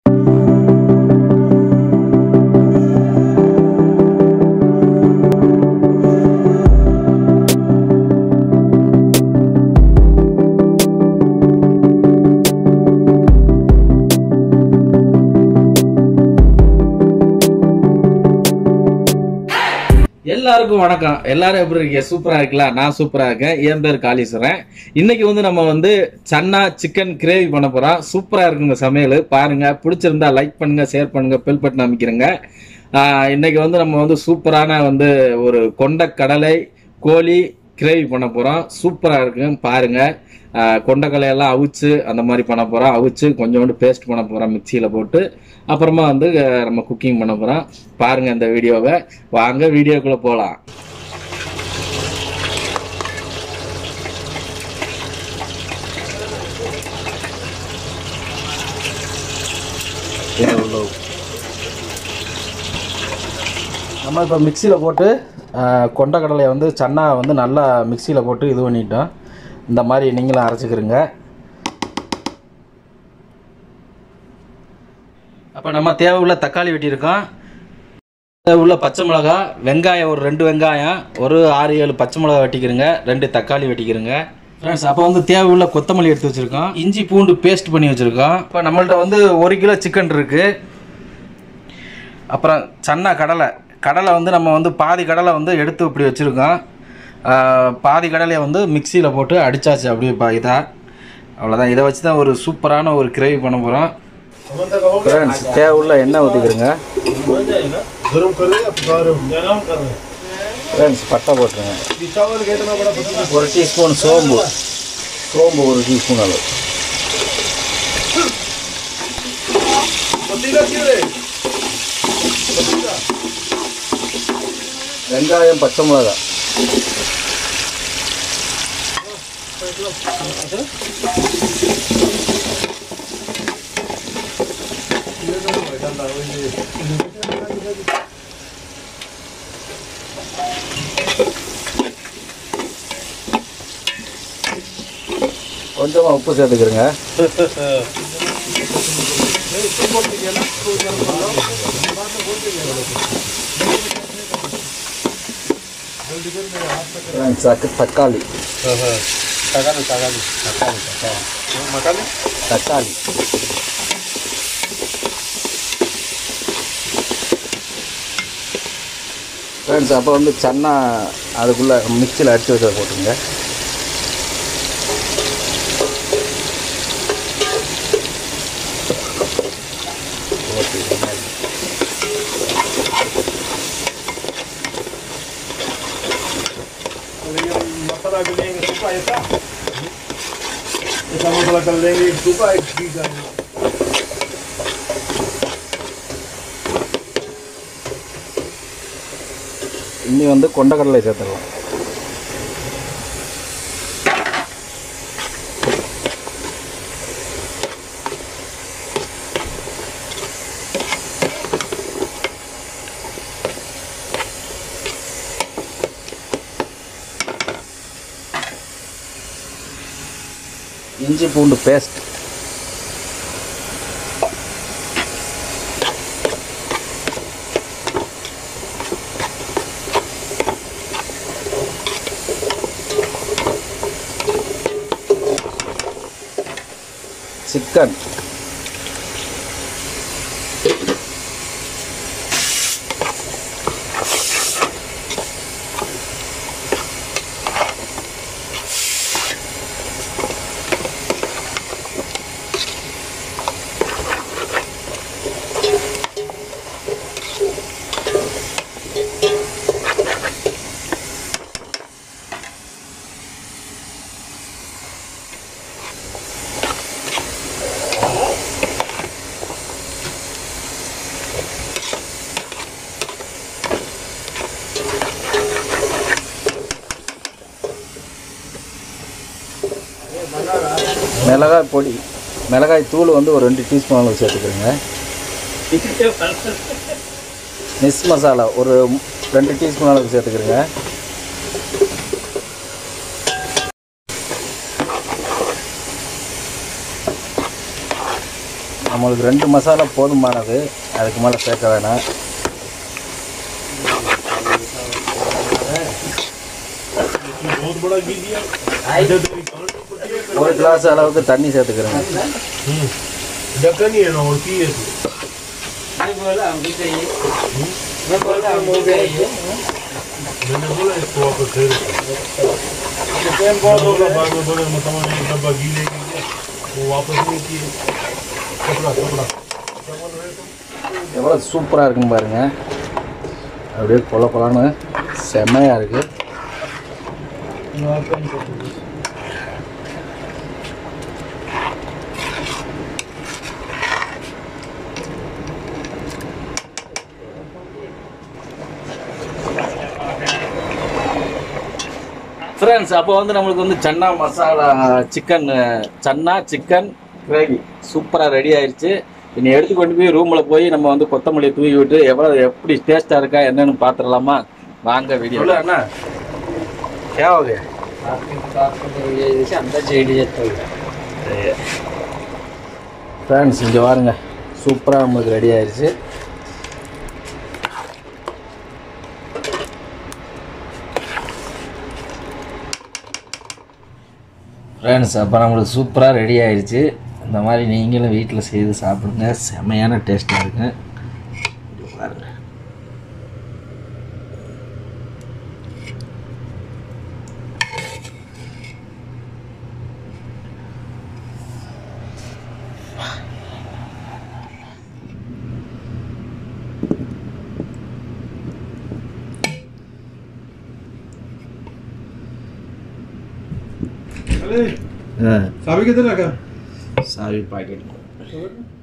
எல்லாருக்கும் வணக்கம் எல்லாரும் எப்படி இருக்கீங்க சூப்பரா இருக்கலாம் நான் சூப்பரா இருக்கேன் என் பேர் காளீஸ்வரன் இன்னைக்கு வந்து நம்ம வந்து சன்னா சிக்கன் கிரேவி பண்ண போறோம் சூப்பரா இருக்குங்க சமையல் பாருங்க பிடிச்சிருந்தா லைக் பண்ணுங்க ஷேர் பண்ணுங்க பெல் பட்டன் அமைக்கிறேங்க ஆஹ் இன்னைக்கு வந்து நம்ம வந்து சூப்பரான வந்து ஒரு கொண்ட கடலை கோழி கிரேவி பண்ண போறோம் சூப்பரா இருக்கு பாருங்க ஆஹ் கொண்டக்கலையெல்லாம் அவிச்சு அந்த மாதிரி பண்ண போறோம் அவிச்சு கொஞ்சோண்டு பேஸ்ட் பண்ண போறோம் மிக்சியில போட்டு அப்புறமா வந்து அஹ், நம்ம குக்கிங் பண்ண போறோம் பாருங்க இந்த வீடியோவை வாங்க வீடியோக்குள்ள போலாம் நம்ம இப்போ மிக்சியில் போட்டு அஹ், கொண்டக்கடலையை வந்து சன்னா வந்து நல்லா மிக்சியில் போட்டு இது பண்ணிட்டோம் இந்த மாதிரி நீங்களும் அரைச்சிக்கிறீங்க அப்போ நம்ம தேவை உள்ள தக்காளி வெட்டியிருக்கோம் தேவை உள்ள பச்சை மிளகா வெங்காயம் ஒரு ரெண்டு வெங்காயம் ஒரு ஆறு ஏழு பச்சை மிளகா வெட்டிக்கிறங்க ரெண்டு தக்காளி வெட்டிக்கிறங்க ஃப்ரெண்ட்ஸ் அப்போ வந்து தேவை உள்ள கொத்தமல்லி எடுத்து வச்சுருக்கோம் இஞ்சி பூண்டு பேஸ்ட் பண்ணி வச்சுருக்கோம் இப்போ நம்மள்ட்ட வந்து ஒரு கிலோ சிக்கன் இருக்குது அப்புறம் சன்னா கடலை கடலை வந்து நம்ம வந்து பாதி கடலை வந்து எடுத்து இப்படி வச்சுருக்கோம் ஆஹ், பாதி கடலையை வந்து மிக்சியில் போட்டு அடித்தாச்சு அப்படியே பா இதாக அவ்வளோதான் இதை வச்சு தான் ஒரு சூப்பரான ஒரு கிரேவி பண்ண போகிறோம் ஃப்ரெண்ட்ஸ் தேவை உள்ள எண்ணெய் ஊற்றிக்கிறங்க गरम कर रहे हैं आप गरम गरम कर रहे हैं ஃப்ரெண்ड्स பட்டை போட்டுருங்க चावल का इतना बड़ा पतीला ஒரு டீஸ்பூன் சோம்பு சோம்பு ஒரு டீஸ்பூன் அளவு पतीला क्यों रे வெங்காயம் பச்சை மிளகா கொஞ்சமாக உப்பு சேர்த்துக்கிறங்க தக்க தக்காளி तगाली तगाली मकाली தக்காளி ஃப்ரெண்ட்ஸ் அப்போ வந்து சன்னா அதுக்குள்ளே மிக்சியில் அடித்து வச்சதை போட்டுருங்க मसाला कर लेंगे सूपा ऐसा ऐसा मसाला कर लेंगे एक सूपा एक घी का இன்னி வந்து கொண்டக்கடலை சேர்த்துடலாம் இஞ்சி பூண்டு பேஸ்ட் சிக்கன் மிளகாய் பொடி மிளகாய் தூள் வந்து ஒரு ரெண்டு டீஸ்பூன் அளவு சேர்த்துக்கிறேங்க மிஸ் மசாலா ஒரு ரெண்டு டீஸ்பூன் அளவுக்கு சேர்த்துக்கிறேங்க நம்மளுக்கு ரெண்டு மசாலா போதுமானது அதுக்கு மேலே சேர்க்க வேணாம் बहुत बड़ा घी दिया इधर तेरी कांड पड़ती है ஒரு கிளாஸ் அளவுக்கு தண்ணி சேர்த்துக்கிறேங்க हम्म ढक्कन ही है ना और की है तू मैंने बोला इसको वापस दे दो बहुत होगा बाद में बोले मतलब एक डब्बा घी लेके गया वो वापस नहीं किए कपड़ा कपड़ा எவ்வளோ சூப்பராக இருக்குன்னு பாருங்க அப்படியே கொல கொலான்னு செம்மையாக இருக்குது ஃப்ரெண்ட்ஸ் அப்போ வந்து நம்மளுக்கு வந்து chana masala chicken chana chicken gravy சூப்பராக ரெடி ஆயிருச்சு இனி எடுத்து கொண்டு போய் ரூமில் போய் நம்ம வந்து கொத்தமல்லியை தூவி விட்டு எவ்வளோ எப்படி டேஸ்ட்டாக இருக்கா என்னன்னு பார்த்துடலாமா வாங்க வீடியோ அண்ணா கேவாக ஃப்ரெண்ட்ஸ் இங்கே பாருங்க சூப்பராக நம்மளுக்கு ரெடி ஆயிருச்சு ஃப்ரெண்ட்ஸ் அப்போ நம்மளுக்கு சூப்பராக ரெடி ஆயிடுச்சு இந்த மாதிரி நீங்களும் வீட்டில் செய்து சாப்பிடுங்க செமையான டேஸ்ட்டாக இருக்குங்க இங்க பாருங்க अरे ஆ साबी किधर रखा சாவி பாக்கெட்